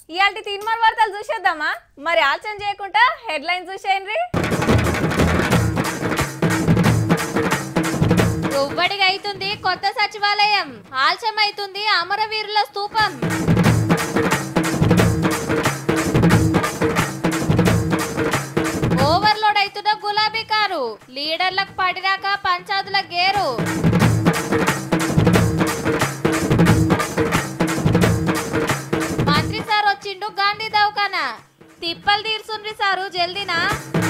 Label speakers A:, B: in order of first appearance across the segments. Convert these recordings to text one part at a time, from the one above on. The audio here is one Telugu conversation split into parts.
A: ఇవాళ తీన్మార్ వార్తలు చూసేద్దామా మరి ఆలోచన చేయకుండా హెడ్లైన్ చూసేయండి
B: రువ్వడిగా అవుతుంది కొత్త సచివాలయం ఆలస్యం అవుతుంది అమరవీరుల స్తూపం ఓవర్లోడ్ అవుతున్న గులాబీ కారు లీడర్లకు పడినాక పంచాదుల గేరు మంత్రి సార్ వచ్చిండు గాంధీ దవాఖానా తిప్పలు తీర్చుండ్రి సారు జల్దీనా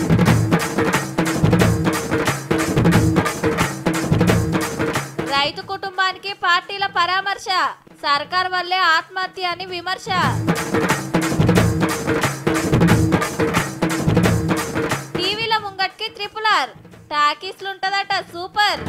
B: రైతు కుటుంబానికి పార్టీల పరామర్శ సర్కార్ వల్లే ఆత్మహత్య అని విమర్శ టీవీల ముంగట్కి త్రిపులార్ టాకీస్లుంటదట సూపర్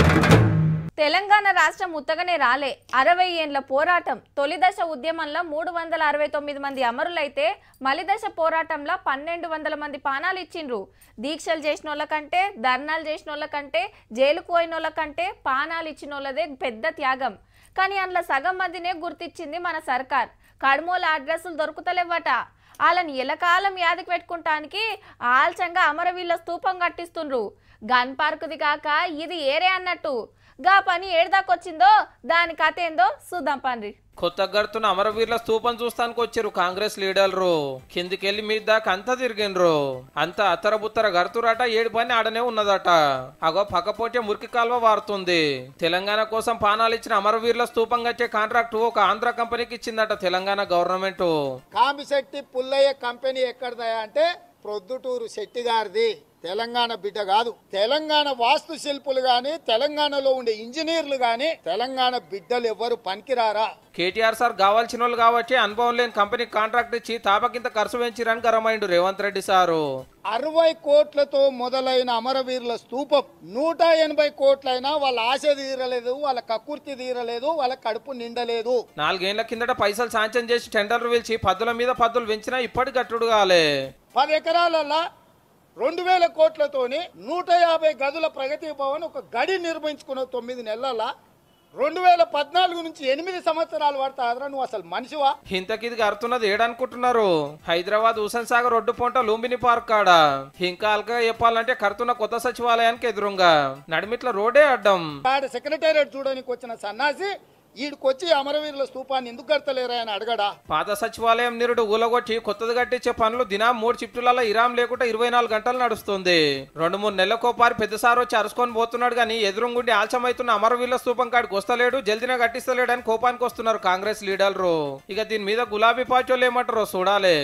A: తెలంగాణ రాష్ట్రం ఉత్తగానే రాలే అరవై ఏండ్ల పోరాటం తొలి దశ ఉద్యమంలో మూడు వందల అరవై తొమ్మిది మంది అమరులైతే మలి దశ పోరాటంలో పన్నెండు వందల మంది పానాలు ఇచ్చిండ్రు దీక్షలు చేసిన వాళ్ళ కంటే ధర్నాలు చేసిన వాళ్ళ కంటే జైలుకు పోయిన వాళ్ళ కంటే పానాలు ఇచ్చిన వాళ్ళదే పెద్ద త్యాగం కానీ అందులో సగం మందినే గుర్తించింది మన సర్కార్ కడుమూల అడ్రస్సులు దొరుకుతలేవట వాళ్ళని ఎలకాలం యాదికి పెట్టుకుంటానికి ఆల్చంగా అమరవీళ్ళ స్తూపం కట్టిస్తుండ్రు గన్ పార్కుది కాక ఇది ఏరే అన్నట్టు గా పని ఏడదాకొచ్చిందో దాని కథ ఏందో చూద్దాం పండ్రి
C: కొత్త గడుతున్న అమరవీరుల స్తూపం చూస్తానికి వచ్చారు కాంగ్రెస్ లీడర్లు కిందికెళ్ళి మీద దాకా అంతా తిరిగిండ్రు అంతా అత్తర బుత్తర గడుతురాట ఏడు పని ఆడనే ఉన్నదట అగో పక్కపోటే మురికి కాల్వ వారుతుంది తెలంగాణ కోసం పానాలు ఇచ్చిన అమరవీరుల స్తూపం కట్టే కాంట్రాక్ట్ ఒక ఆంధ్ర కంపెనీకి ఇచ్చిందట తెలంగాణ గవర్నమెంట్
D: కామిశెట్టి పుల్లయ్య కంపెనీ ఎక్కడదయా అంటే ప్రొద్దుటూరు శెట్టి గారిది తెలంగాణ బిడ్డ కాదు తెలంగాణ వాస్తు శిల్పులు గాని తెలంగాణలో ఉండే ఇంజనీర్లు గాని తెలంగాణ బిడ్డలు ఎవరు పనికిరారా
C: కేటీఆర్ సార్ కావాల్సిన వాళ్ళు కాబట్టి అనుభవం లేని కంపెనీకి కాంట్రాక్ట్ ఇచ్చి తాపకింత ఖర్చు పెంచిరని గరమైండు రేవంత్ రెడ్డి సారు
D: అరవై కోట్లతో మొదలైన అమరవీరుల స్తూపం నూట ఎనభై కోట్లైనా వాళ్ళ ఆశ తీరలేదు వాళ్ళ కక్కుర్తి తీరలేదు వాళ్ళ కడుపు నిండలేదు
C: నాలుగేళ్ల కిందట పైసలు సాంక్షన్ చేసి టెండర్లు పిలిచి పద్దుల మీద పద్దులు పెంచినా ఇప్పటి గట్టుడు కాలే
D: పది ఎకరాలల్లా రెండు వేల కోట్లతోని నూట యాభై గదుల ప్రగతి భవన్ ఒక గడి నిర్మించుకున్న తొమ్మిది నెలల రెండు వేల పద్నాలుగు నుంచి ఎనిమిది సంవత్సరాలు పడతాదరా నువ్వు అసలు మనిషివా
C: ఇంతకిది అరుతున్నది ఏడనుకుంటున్నారు హైదరాబాద్ హుసేన్ సాగర్ రొడ్డు పొంట లూంబిని పార్క్ కాడ ఇంకా అల్గా చెప్పాలంటే కడుతున్న కొత్త సచివాలయానికి ఎదురుగా నడిమిట్ల రోడే అడ్డం
D: ఆడ సెక్రటేరియట్ చూడడానికి వచ్చిన సన్నాసి ఈడికొచ్చి అమరవీరుల స్తూపాన్ని ఎందుకు కడతలేరా అని అడగడా
C: పాత సచివాలయం నిరుడు ఊలగొట్టి కొత్తది కట్టించే పనులు దినా మూడు షిఫ్టులలో ఇరాం లేకుండా ఇరవై నాలుగు గంటలు నడుస్తుంది రెండు మూడు నెలలకోపారి పెద్ద సార్ వచ్చి అరుసుకొని పోతున్నాడు కానీ ఎదురుగుండి ఆలస్యమైతున్న అమరవీరుల స్తూపం కాడికి వస్తలేడు జల్దిన కట్టిస్తలేడు అని కోపానికి వస్తున్నారు కాంగ్రెస్ లీడర్లు ఇక దీని మీద గులాబీ పార్టీ వాళ్ళు ఏమంటారో చూడాలి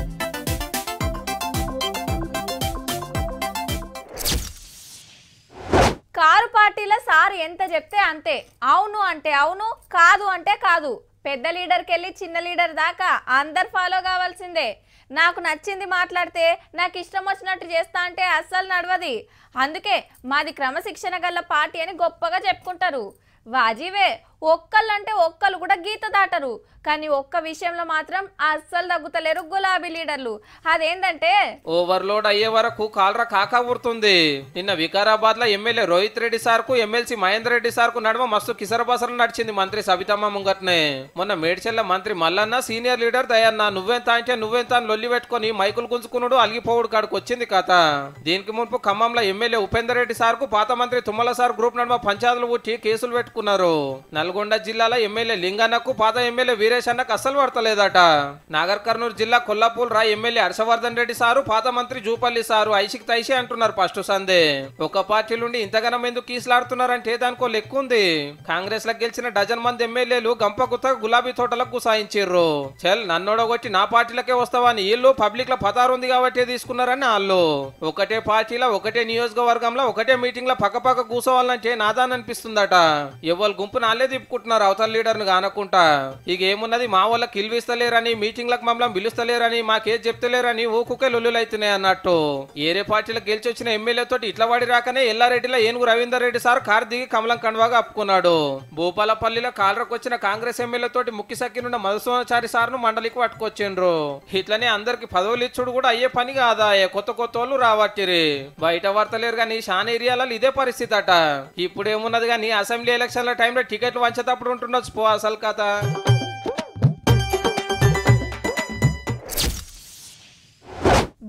A: కారు పార్టీల సార్ ఎంత చెప్తే అంతే అవును అంటే అవును కాదు అంటే కాదు పెద్ద లీడర్కి వెళ్ళి చిన్న లీడర్ దాకా అందరు ఫాలో కావాల్సిందే నాకు నచ్చింది మాట్లాడితే నాకు ఇష్టం వచ్చినట్టు చేస్తా అంటే అస్సలు నడవది అందుకే మాది క్రమశిక్షణ గల పార్టీ అని గొప్పగా చెప్పుకుంటారు వాజీవే ఒక్కళ్ళంటే ఒక్కళ్ళు కూడా గీత దాటరు కానీ ఒక్క విషయంలో మాత్రం అస్సలు తగ్గుతలేరు గులాబీ లీడర్లు అదేంటంటే
C: ఓవర్లోడ్ అయ్యే వరకు కాల్ర కాకా ఊరుతుంది నిన్న వికారాబాద్ లో ఎమ్మెల్యే రోహిత్ రెడ్డి సార్ కు ఎమ్మెల్సీ మహేందర్ రెడ్డి సార్ కు నడుమ మస్తు కిసరబసరం నడిచింది మంత్రి సబితమ్మ ముంగట్నే మొన్న మేడ్చెల్ల మంత్రి మల్లన్న సీనియర్ లీడర్ దయన్న నువ్వెంత అంటే నువ్వెంత అని లొల్లి పెట్టుకొని మైకులు గుంజుకున్నాడు అలిగిపోవుడు కాడికి వచ్చింది కథ దీనికి మున్పు ఖమ్మంలో ఎమ్మెల్యే ఉపేందర్ రెడ్డి సార్ కు పాత మంత్రి తుమ్మల సార్ గ్రూప్ నడుమ పంచాయతీలు పుట్టి కేసులు పెట్టుకున్నారు నల్గొండ జిల్లాలో ఎమ్మెల్యే లింగన్నకు పాత ఎమ్మెల్యే వీరేష్ అన్నకు అస్సలు పడతలేదట నాగర్ కర్నూలు జిల్లా కొల్లాపూర్ రా ఎమ్మెల్యే హర్షవర్ధన్ రెడ్డి సారు పాత మంత్రి జూపల్లి సారు ఐషిక్ తైషి అంటున్నారు ఫస్ట్ సందే ఒక పార్టీ నుండి ఇంతగానం ఎందుకు కీసులాడుతున్నారంటే దానికో లెక్క ఉంది కాంగ్రెస్ లకు గెలిచిన డజన్ మంది ఎమ్మెల్యేలు గంప గుత్త గులాబీ తోటలకు గుసాయించారు చల్ నన్నోడగొట్టి నా పార్టీలకే వస్తావని వీళ్ళు పబ్లిక్ లో పతారు ఉంది కాబట్టి తీసుకున్నారని వాళ్ళు ఒకటే పార్టీలో ఒకటే నియోజకవర్గంలో ఒకటే మీటింగ్ లో పక్క పక్క కూసోవాలంటే నాదాన్ అనిపిస్తుందట ఎవరు గుంపు నాలే తిప్పుకుంటున్నారు అవతల లీడర్ ను కానకుంటా ఇక ఏమున్నది మా వాళ్ళ కిల్విస్తలేరని మీటింగ్లకు మమ్మల్ని పిలుస్తలేరని మాకేది చెప్తలేరని ఊకుకే లొల్లులైతున్నాయి అన్నట్టు ఏరే పార్టీలకు గెలిచి వచ్చిన ఎమ్మెల్యే తోటి ఇట్లా వాడి రాకనే ఎల్లారెడ్డిలో ఏనుగు రవీందర్ రెడ్డి సార్ కారు దిగి కమలం కండువాగా అప్పుకున్నాడు భూపాలపల్లిలో కాలరకు వచ్చిన కాంగ్రెస్ ఎమ్మెల్యే తోటి ముఖ్య సఖ్యనున్న మధుసూనాచారి సార్ను మండలికి పట్టుకొచ్చిండ్రు ఇట్లనే అందరికి పదవులు ఇచ్చుడు కూడా అయ్యే పని కాదా ఏ కొత్త కొత్త వాళ్ళు రావట్టిరి బయట వార్తలేరు కానీ షాన్ ఏరియాలలో ఇదే పరిస్థితి అట ఇప్పుడు ఏమున్నది కానీ అసెంబ్లీ ఎలక్షన్ల టైంలో టికెట్లు వంచేటప్పుడు ఉంటుండొచ్చు పో అసలు కథ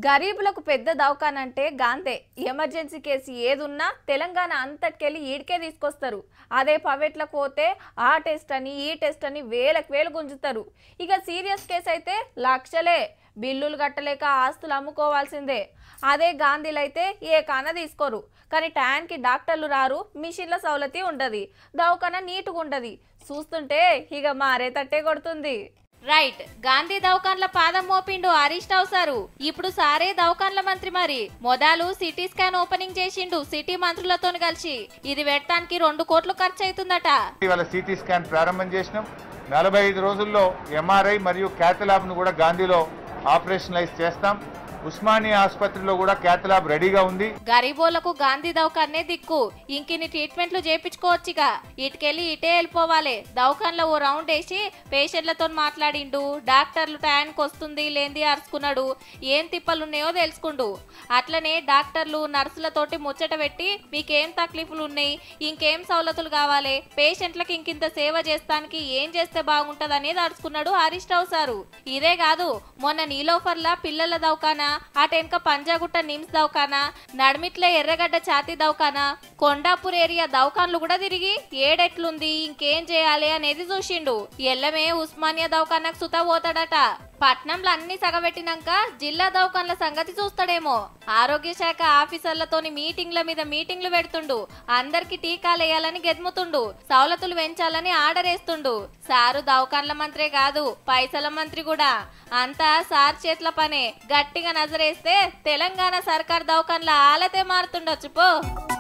A: గరీబులకు పెద్ద దవాఖానంటే గాంతే ఎమర్జెన్సీ కేసు ఏదున్నా తెలంగాణ అంతటికెళ్ళి ఈడికే తీసుకొస్తారు అదే పవేట్లకు పోతే ఆ టెస్ట్ అని ఈ టెస్ట్ అని వేలకు వేలు గుంజుతారు ఇక సీరియస్ కేసు అయితే లక్షలే బిల్లులు కట్టలేక ఆస్తులు అమ్ముకోవాల్సిందే అదే గాంధీలు అయితే ఏ కాన తీసుకోరు కానీ టయానికి డాక్టర్లు రారు మిషన్ల సౌలతి ఉండదు దవాఖాన నీట్గా ఉండదు చూస్తుంటే ఇక మారే తట్టే కొడుతుంది
B: రైట్ గాంధీ దవాఖాన్ల పాదం మోపిండు హరీష్ రావు సారు ఇప్పుడు సారే దవాఖాన్ల మంత్రి మరి మొదలు సిటీ స్కాన్ ఓపెనింగ్ చేసిండు సిటీ మంత్రులతో కలిసి ఇది పెట్టడానికి రెండు కోట్లు ఖర్చు అవుతుందట
E: ఇవాళ సిటీ స్కాన్ ప్రారంభం చేసినాం నలభై ఐదు రోజుల్లో ఎంఆర్ఐ మరియు క్యాథ్ ల్యాబ్ను కూడా గాంధీలో ఆపరేషనలైజ్ చేస్తాం ఉస్మానియా ఆసుపత్రిలో కూడా క్యాథ్ ల్యాబ్ రెడీగా ఉంది
B: గరీబోళ్లకు గాంధీ దవాఖానే దిక్కు ఇంకిన్ని ట్రీట్మెంట్లు చేపించుకోవచ్చుగా ఇటుకెళ్ళి ఇటే వెళ్ళిపోవాలి దవాఖాన్లో ఓ రౌండ్ వేసి పేషెంట్లతో మాట్లాడిండు డాక్టర్లు టయానికి వస్తుంది లేంది అరుచుకున్నాడు ఏం తిప్పలున్నాయో తెలుసుకుండు అట్లనే డాక్టర్లు నర్సులతోటి ముచ్చట పెట్టి మీకేం తక్లీఫ్లు ఉన్నాయి ఇంకేం సౌలతులు కావాలి పేషెంట్లకు ఇంకింత సేవ చేస్తానికి ఏం చేస్తే బాగుంటది అనేది అరుచుకున్నాడు హరీష్ రావు సారు ఇదే కాదు మొన్న నీలోఫర్ల పిల్లల దవాఖానా అటెనక పంజాగుట్ట నిమ్స్ దవాఖానా నడిమిట్ల ఎర్రగడ్డ ఛాతీ దవాఖానా కొండాపూర్ ఏరియా దవాఖాన్లు కూడా తిరిగి ఏడెట్లుంది ఇంకేం చేయాలి అనేది చూసిండు ఎల్లమే ఉస్మానియా దవాఖానాకు సుత పోతాడట పట్నంలో అన్ని సగబెట్టినాక జిల్లా దవాఖాన్ల సంగతి చూస్తాడేమో ఆరోగ్య శాఖ ఆఫీసర్లతోని మీటింగ్ల మీద మీటింగ్లు పెడుతుండు అందరికి టీకాలు వేయాలని గెదుముతుండు సౌలతులు పెంచాలని ఆర్డర్ వేస్తుండు సారు దవాఖాన్ల మంత్రే కాదు పైసల మంత్రి కూడా అంతా సార్ చేతుల పనే గట్టిగా నజరేస్తే తెలంగాణ సర్కార్ దవాఖాన్ల ఆలతే మారుతుండొచ్చు పో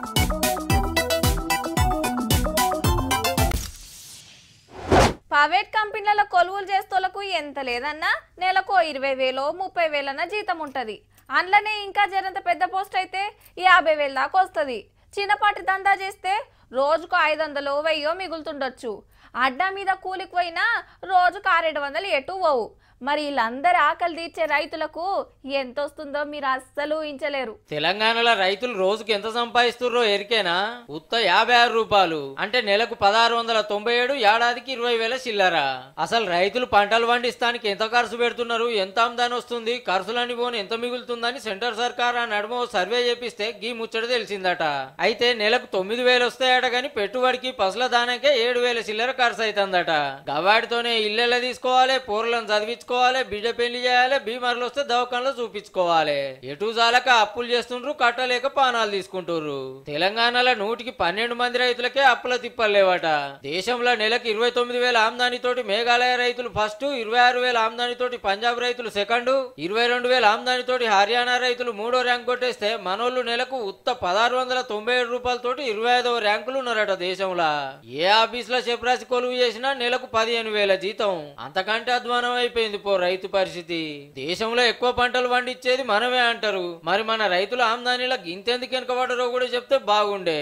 A: ప్రైవేట్ కంపెనీలలో కొలువులు చేస్తోళ్లకు ఎంత లేదన్నా నెలకు ఇరవై వేలో ముప్పై వేలన్న జీతం ఉంటుంది అందులోనే ఇంకా జరంత పెద్ద పోస్ట్ అయితే యాభై వేల దాకా వస్తుంది చిన్నపాటి దందా చేస్తే రోజుకు ఐదు వందలు వెయ్యో మిగులుతుండొచ్చు అడ్డా మీద కూలికి పోయినా రోజుకు ఆరేడు వందలు ఎటు పోవు మరి వీళ్ళందరి ఆకలి తీర్చే రైతులకు ఎంత వస్తుందో మీరు అస్సలు ఊహించలేరు
F: తెలంగాణలో రైతులు రోజుకి ఎంత సంపాదిస్తుర్రో ఎరికేనా ఉత్త యాభై ఆరు రూపాయలు అంటే నెలకు పదహారు వందల తొంభై ఏడు ఏడాదికి ఇరవై వేల చిల్లర అసలు రైతులు పంటలు పండిస్తానికి ఎంత ఖర్చు పెడుతున్నారు ఎంత ఆమ్దాని వస్తుంది ఖర్చులని పోని ఎంత మిగులుతుందని సెంటర్ సర్కార్ ఆ నడుమ ఓ సర్వే చేపిస్తే గీ ముచ్చట తెలిసిందట అయితే నెలకు తొమ్మిది వేలు వస్తాయట గాని పెట్టుబడికి పసుల దానికే ఏడు వేల చిల్లర ఖర్చు అవుతుందట గవాడితోనే ఇల్లెల తీసుకోవాలి పూర్లను చదివించుకోవాలి బిడ్డ పెళ్లి చేయాలి బీమార్లు వస్తే దవాఖానలో చూపించుకోవాలి ఎటు జాలక అప్పులు చేస్తుండ్రు కట్టలేక పానాలు తీసుకుంటుర్రు తెలంగాణలో నూటికి పన్నెండు మంది రైతులకే అప్పుల తిప్పలేవట దేశంలో నెలకు ఇరవై తొమ్మిది వేల ఆమ్దానితోటి మేఘాలయ రైతులు ఫస్ట్ ఇరవై ఆరు వేల ఆమ్దానితోటి పంజాబ్ రైతులు సెకండ్ ఇరవై రెండు వేల ఆమ్దానితోటి హర్యానా రైతులు మూడో ర్యాంక్ కొట్టేస్తే మనోళ్ళు నెలకు ఉత్త పదహారు వందల తొంభై ఏడు రూపాయలతోటి ఇరవై ఐదవ ర్యాంకులు ఉన్నారట దేశంలో ఏ ఆఫీస్ లో చెప్రాసి కొలువు చేసినా నెలకు పదిహేను వేల జీతం అంతకంటే అధ్వానం అయిపోయింది పో రైతు పరిస్థితి దేశంలో ఎక్కువ పంటలు పండించేది మనమే అంటారు మరి మన రైతుల ఆమ్దానిలో గింతెందుకు వెనుకబడరో కూడా చెప్తే బాగుండే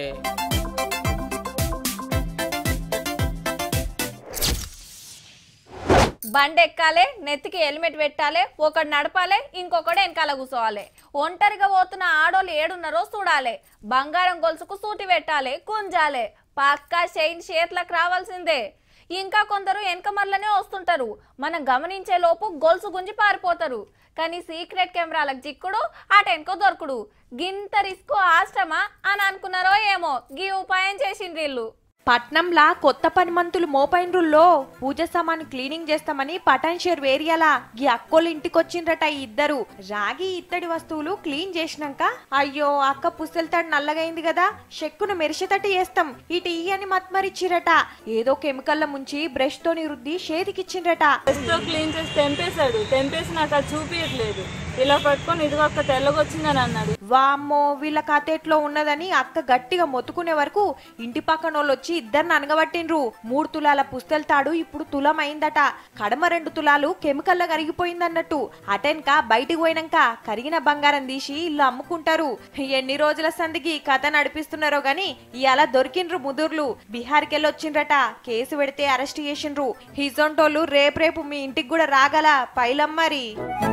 A: బండి ఎక్కాలి నెత్తికి హెల్మెట్ పెట్టాలి ఒకడు నడపాలి ఇంకొకడు వెనకాల కూర్చోవాలి ఒంటరిగా పోతున్న ఆడోళ్ళు ఏడున్నారో చూడాలి బంగారం గొలుసుకు సూటి పెట్టాలి గుంజాలి పక్కా చైన్ చేతులకు రావాల్సిందే ఇంకా కొందరు వెనకమర్లనే వస్తుంటారు మనం గమనించే లోపు గొలుసు గుంజి పారిపోతారు కానీ సీక్రెట్ కెమెరాలకు చిక్కుడు అటెన్కో దొరకుడు గింత రిస్క్ ఆశ్రమా అని అనుకున్నారో ఏమో గీ ఉపాయం చేసిండ్రు వీళ్ళు
G: పట్నంలా కొత్త పనిమంతులు మోపైన్రుల్లో పూజ సామాన్ క్లీనింగ్ చేస్తామని పటాన్షేర్ ఏరియాలా ఈ అక్కోళ్ళు ఇంటికొచ్చిండ్రట ఈ ఇద్దరు రాగి ఇత్తడి వస్తువులు క్లీన్ చేసినాక అయ్యో అక్క పుస్తెలతాడు నల్లగైంది కదా చెక్కును మెరిసేటట్టు చేస్తాం ఇటు ఈ అని మత్మరిచ్చిరట ఏదో కెమికల్ల ముంచి బ్రష్ తోని రుద్ది చేతికిచ్చిండ్రట
H: తో క్లీన్ చేసి తెంపేశాడు తెంపేసి నాకు అది చూపించట్లేదు ఇలా పట్టుకొని ఇదిగో అక్క తెల్లగొచ్చిందని అన్నాడు
G: వామ్మో వీళ్ళ కథెట్లో ఉన్నదని అక్క గట్టిగా మొత్తుకునే వరకు ఇంటి పక్కన వాళ్ళు వచ్చి ఇద్దరిని అనగబట్టిండ్రు మూడు తులాల పుస్తెల తాడు ఇప్పుడు తులం అయిందట కడమ రెండు తులాలు కెమికల్లా కరిగిపోయిందన్నట్టు అటెన్క బయటికి పోయినాక కరిగిన బంగారం తీసి ఇల్లు అమ్ముకుంటారు ఎన్ని రోజుల సందికి కథ నడిపిస్తున్నారో గాని ఇవాళ దొరికిండ్రు ముదుర్లు బీహార్కి వెళ్ళి వచ్చిండ్రట కేసు పెడితే అరెస్ట్ చేసిండ్రు హిజొంటోళ్ళు రేపు రేపు మీ ఇంటికి కూడా రాగల పైలమ్మరి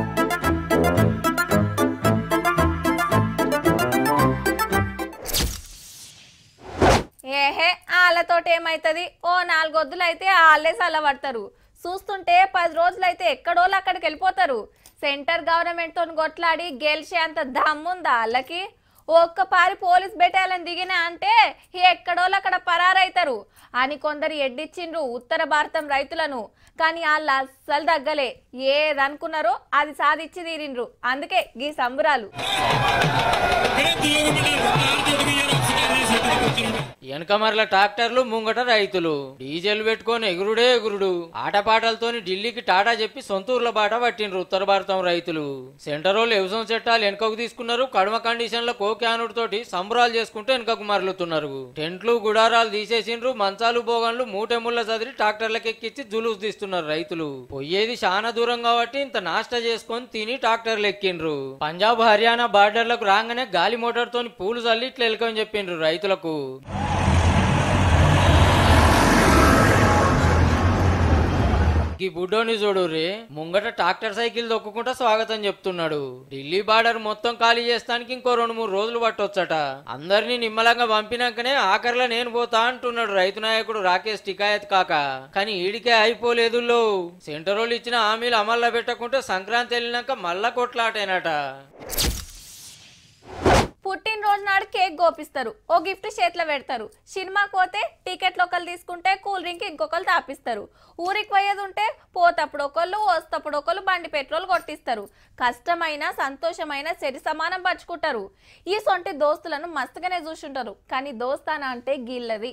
A: ఏహే వాళ్ళతోటి ఏమైతుంది ఓ నాలుగొద్దులు అయితే వాళ్ళే చల్లబడతారు చూస్తుంటే పది రోజులైతే ఎక్కడోళ్ళు అక్కడికి వెళ్ళిపోతారు సెంటర్ గవర్నమెంట్ తో కొట్లాడి గెలిచే అంత దమ్ముందా వాళ్ళకి ఒక్క పారి పోలీస్ బెటాలియన్ దిగినా అంటే ఎక్కడోళ్ళు అక్కడ పరారైతారు అని కొందరు ఎడ్డిచ్చిండ్రు ఉత్తర భారతం రైతులను కానీ వాళ్ళు అస్సలు తగ్గలే ఏదనుకున్నారో అది సాధించి తీరిండ్రు అందుకే గీ సంబురాలు
F: వెనకమర్ల ట్రాక్టర్లు ముంగట రైతులు డీజిల్ పెట్టుకొని ఎగురుడే ఎగురుడు ఆటపాటలతోని ఢిల్లీకి టాటా చెప్పి సొంతూర్ల బాట పట్టిండ్రు ఉత్తర భారతం రైతులు సెంటర్ వాళ్ళు వ్యవసాయం చట్టాలు వెనకకు తీసుకున్నారు కడమ కండిషన్ల కోక్యానుడు తోటి సంబరాలు చేసుకుంటూ వెనకకు మరలుతున్నారు టెంట్లు గుడారాలు తీసేసిండ్రు మంచాలు బోగన్లు మూటెముళ్ళ చదిరి ట్రాక్టర్లకు ఎక్కించి జులుసు తీస్తున్నారు రైతులు పోయేది చాలా దూరం కాబట్టి ఇంత నాష్ట చేసుకొని తిని ట్రాక్టర్లు ఎక్కిండ్రు పంజాబ్ హర్యానా బార్డర్లకు రాగానే గాలి మోటార్ తోని పూలు చల్లి ఇట్లా ఎలుకని చెప్పిండ్రు రైతులకు ఈ బుడ్డోని చూడు రే ముంగట ట్రాక్టర్ సైకిల్ దొక్కుకుంటా స్వాగతం చెప్తున్నాడు ఢిల్లీ బార్డర్ మొత్తం ఖాళీ చేస్తానికి ఇంకో రెండు మూడు రోజులు పట్టొచ్చట అందరినీ నిమ్మలంగా పంపినాకనే ఆఖరిలో నేను పోతా అంటున్నాడు రైతు నాయకుడు రాకేష్ టికాయత్ కాక కానీ ఈడికే అయిపోలేదు లో సెంటర్ వాళ్ళు ఇచ్చిన హామీలు అమల్లో పెట్టకుంటే సంక్రాంతి వెళ్ళినాక మళ్ళా కొట్లాటేనట
A: పుట్టినరోజు నాడు కేక్ గోపిస్తారు ఓ గిఫ్ట్ చేతిలో పెడతారు సినిమాకి పోతే టికెట్లు ఒకరు తీసుకుంటే కూల్ డ్రింక్ ఇంకొకరు తాపిస్తారు ఊరికి పోయేది ఉంటే పోతప్పుడు ఒకళ్ళు వస్తప్పుడు ఒకళ్ళు బండి పెట్రోల్ కొట్టిస్తారు కష్టమైన సంతోషమైన సరి సమానం పంచుకుంటారు ఈ సొంటి దోస్తులను మస్తుగానే చూసుంటారు కానీ దోస్తానా అంటే గిల్లది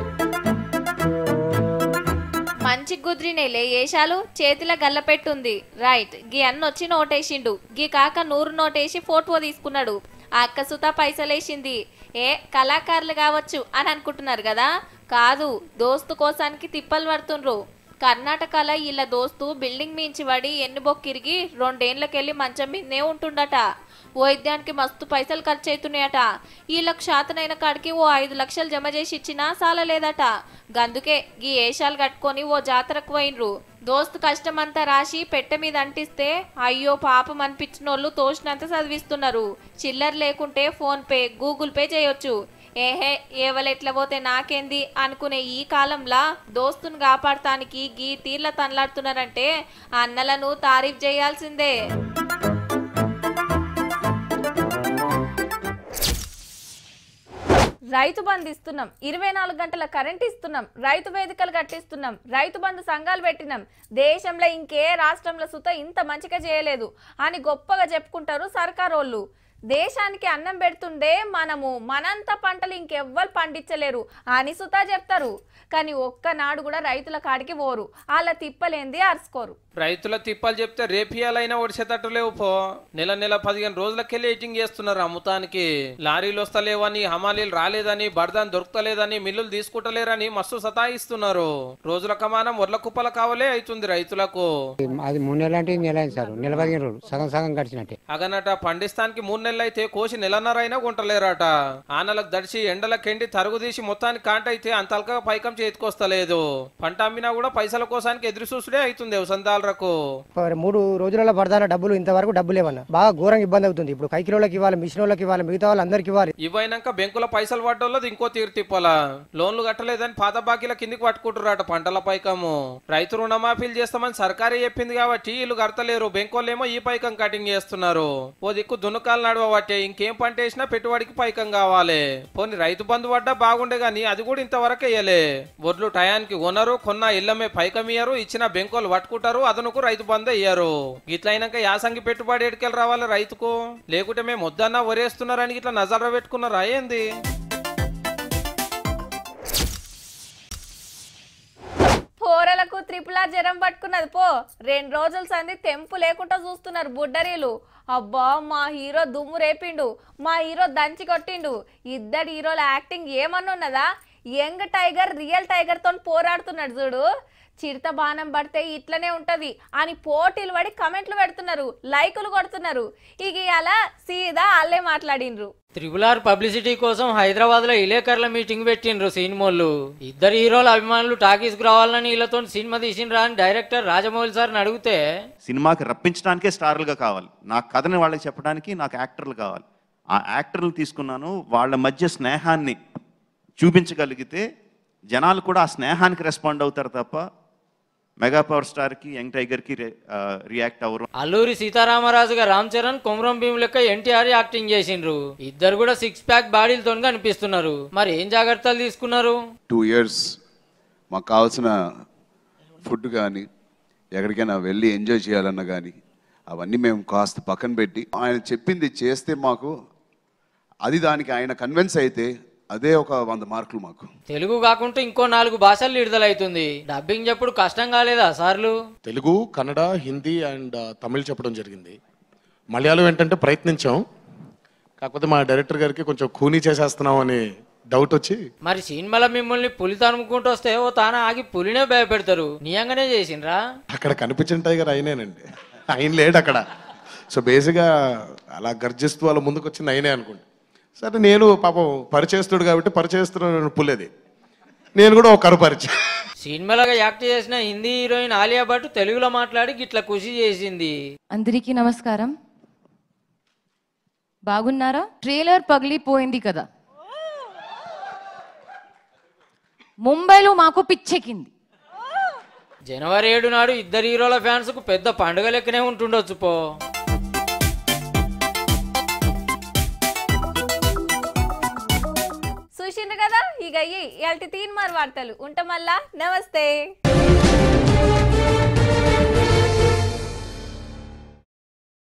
B: మంచి కుదిరినేలే ఏషాలు చేతిలో గల్లపెట్టుంది రైట్ గీ అన్న వచ్చి నోటేసిండు గీ కాక నూరు నోటేసి ఫోటో తీసుకున్నాడు ఆ అక్క సుత పైసలేసింది ఏ కళాకారులు కావచ్చు అని అనుకుంటున్నారు కదా కాదు దోస్తు కోసానికి తిప్పలు పడుతుండ్రు కర్ణాటకలో వీళ్ళ దోస్తు బిల్డింగ్ మించి పడి ఎన్ని బొక్కిరిగి రెండేళ్లకెళ్ళి మంచం మీదనే ఉంటుండట వైద్యానికి మస్తు పైసలు ఖర్చు అవుతున్నాయట వీళ్ళకి శాతనైన కాడికి ఓ ఐదు లక్షలు జమ చేసి ఇచ్చినా సాలలేదట గందుకే గీ ఏషాలు కట్టుకొని ఓ జాతరకు పోయినరు దోస్తు కష్టమంతా రాసి పెట్టె మీద అంటిస్తే అయ్యో పాపం అనిపించినోళ్ళు తోచినంత చదివిస్తున్నారు చిల్లర లేకుంటే ఫోన్ పే గూగుల్ పే చేయొచ్చు ఏహే ఏవలెట్ల పోతే నాకేంది అనుకునే ఈ కాలంలా దోస్తును కాపాడటానికి గీ తీర్ల తనలాడుతున్నారంటే అన్నలను తారీఫ్ చేయాల్సిందే
A: రైతు బంధు ఇస్తున్నాం ఇరవై నాలుగు గంటల కరెంట్ ఇస్తున్నాం రైతు వేదికలు కట్టిస్తున్నాం రైతు బంధు సంఘాలు పెట్టినాం దేశంలో ఇంకే రాష్ట్రంలో సుత ఇంత మంచిగా చేయలేదు అని గొప్పగా చెప్పుకుంటారు సర్కారోళ్ళు దేశానికి అన్నం పెడుతుండే మనము మనంత పంటలు ఇంకెవ్వరు పండించలేరు అని సుతా చెప్తారు కానీ ఒక్కనాడు కూడా రైతుల కాడికి పోరు వాళ్ళ తిప్పలేంది అరుచుకోరు
C: రైతుల తిప్పలు చెప్తే రేపియాలైనా ఒడిసేటట్టు లేవు పో నెల నెల పదిహేను రోజులకెళ్ళి ఎయిటింగ్ చేస్తున్నారు అమ్ముతానికి లారీలు వస్తలేవని హమాలీలు రాలేదని బర్దాన్ దొరుకుతలేదని మిల్లులు తీసుకుంటలేరని మస్తు సతాయిస్తున్నారు రోజుల కమానం వడ్ల కుప్పల కావలే అవుతుంది రైతులకు
I: అది మూడు నెలలు అంటే నెల అయింది సార్ నెల పదిహేను రోజులు సగం సగం గడిచినట్టే
C: అగనట పండిస్తానికి మూడు నెలలు అయితే కోసి నెలన్నర అయినా కొంటలేరట ఆనలకు దడిచి ఎండలకెండి తరుగు తీసి మొత్తానికి కాంట అయితే అంతల్గా పైకం చేతికొస్తలేదు పంట అమ్మినా కూడా పైసల కోసానికి ఎదురు చూసుడే అవుతుంది వ్యవసందాలకు
I: మరి మూడు రోజులలో పడతాన డబ్బులు ఇంతవరకు డబ్బులు లేవన్నా బాగా ఘోరంగా ఇబ్బంది అవుతుంది ఇప్పుడు కైకిలోళ్ళకి ఇవ్వాలి మిషన్ వాళ్ళకి ఇవ్వాలి మిగతా వాళ్ళందరికీ ఇవ్వాలి
C: ఇవైనాక బెంకుల పైసలు పడ్డోళ్ళది ఇంకో తీరు తిప్పాలా లోన్లు కట్టలేదని పాత బాకీల కిందికి పట్టుకుంటున్నారట పంటల పైకము రైతు రుణమాఫీలు చేస్తామని సర్కారే చెప్పింది కాబట్టి వీళ్ళు కడతలేరు బెంకోళ్ళేమో ఈ పైకం కటింగ్ చేస్తున్నారు ఓ దిక్కు దున్నుకాలు నడవబట్టే ఇంకేం పంట వేసినా పెట్టుబడికి పైకం కావాలి పోనీ రైతు బంధు పడ్డా బాగుండే గాని అది కూడా ఇంతవరకు వేయలే వడ్లు టయానికి కొనరు కొన్న ఇళ్ళమే పైకం ఇయ్యరు ఇచ్చిన బెంకోలు పట్టుకుంటారు అదనుకు రైతు బంధు అయ్యారు ఇట్లయినాక యాసంగి పెట్టుబడి ఎడికెళ్ళి రావాలి రైతుకు లేకుంటే మేము వద్దన్నా వరేస్తున్నారని ఇట్లా నజర పెట్టుకున్నారా ఏంది
A: పోరలకు త్రిపుల జ్వరం పట్టుకున్నది పో రెండు రోజుల సంది తెంపు లేకుండా చూస్తున్నారు బుడ్డరీలు అబ్బా మా హీరో దుమ్ము రేపిండు మా హీరో దంచి కొట్టిండు ఇద్దరు హీరోల యాక్టింగ్ ఏమన్నున్నదా యంగ్ టైగర్ రియల్ టైగర్ తో పోరాడుతున్నాడు చూడు చిడత బాణం పడితే ఇట్లనే ఉంటది అని పోటీలు పడి కమెంట్లు పెడుతున్నారు లైకులు కొడుతున్నారు ఇక అలా సీదా వాళ్ళే మాట్లాడిండ్రు
F: త్రిపుల్ ఆర్ పబ్లిసిటీ కోసం హైదరాబాద్ లో ఇలేకర్ల మీటింగ్ పెట్టిండ్రు సినిమాలు ఇద్దరు హీరోల అభిమానులు టాకీస్ కు రావాలని వీళ్ళతో సినిమా తీసిండ్రా అని డైరెక్టర్ రాజమౌళి సార్ని అడిగితే
J: సినిమాకి రప్పించడానికే స్టార్లుగా కావాలి నా కథని వాళ్ళకి చెప్పడానికి నాకు యాక్టర్లు కావాలి ఆ యాక్టర్లు తీసుకున్నాను వాళ్ళ మధ్య స్నేహాన్ని చూపించగలిగితే జనాలు కూడా ఆ స్నేహానికి రెస్పాండ్ అవుతారు తప్ప మెగా పవర్ స్టార్కి యంగ్ టైగర్కి రియాక్ట్ అవ్వరు
F: అల్లూరి సీతారామరాజుగా రామ్ చరణ్ కొమరం భీమ్ లెక్క ఎన్టీఆర్ యాక్టింగ్ చేసిండ్రు ఇద్దరు కూడా సిక్స్ ప్యాక్ బాడీలతో కనిపిస్తున్నారు మరి ఏం జాగ్రత్తలు తీసుకున్నారు
K: టూ ఇయర్స్ మాకు కావాల్సిన ఫుడ్ కానీ ఎక్కడికైనా వెళ్ళి ఎంజాయ్ చేయాలన్నా కానీ అవన్నీ మేము కాస్త పక్కన పెట్టి ఆయన చెప్పింది చేస్తే మాకు అది దానికి ఆయన కన్విన్స్ అయితే అదే ఒక వంద మార్కులు మాకు
F: తెలుగు కాకుండా ఇంకో నాలుగు భాషలు విడుదలైతుంది డబ్బింగ్ చెప్పుడు కష్టం కాలేదా సార్లు
L: తెలుగు కన్నడ హిందీ అండ్ తమిళ్ చెప్పడం జరిగింది మలయాళం ఏంటంటే ప్రయత్నించాం కాకపోతే మా డైరెక్టర్ గారికి కొంచెం ఖూనీ చేసేస్తున్నాం అని డౌట్ వచ్చి
F: మరి సినిమాలో మిమ్మల్ని పులి తనుముకుంటూ వస్తే ఓ తాన ఆగి పులినే భయపెడతారు నియంగానే చేసిండ్రా
L: అక్కడ కనిపించిన టైగర్ అయినేనండి ఆయన లేడు అక్కడ సో బేసిక్గా అలా గర్జిస్తూ వాళ్ళ ముందుకు వచ్చింది అయినే అనుకోండి సరే నేను పాపం పరిచయస్తుడు కాబట్టి పరిచయస్తుడు పుల్లేది నేను కూడా ఒక కరు పరిచయం
F: సినిమాలో యాక్ట్ చేసిన హిందీ హీరోయిన్ ఆలియా భట్ తెలుగులో మాట్లాడి గిట్ల ఖుషి చేసింది
M: అందరికీ నమస్కారం బాగున్నారా ట్రైలర్ పగిలిపోయింది కదా ముంబైలో మాకు పిచ్చెక్కింది
F: జనవరి ఏడు నాడు ఇద్దరు హీరోల ఫ్యాన్స్ కు పెద్ద పండుగ లెక్కనే ఉంటుండొచ్చు పో
A: చూసిండ్రు కదా ఇక ఇవాళ తీన్ మార్ వార్తలు ఉంటాం మళ్ళా నమస్తే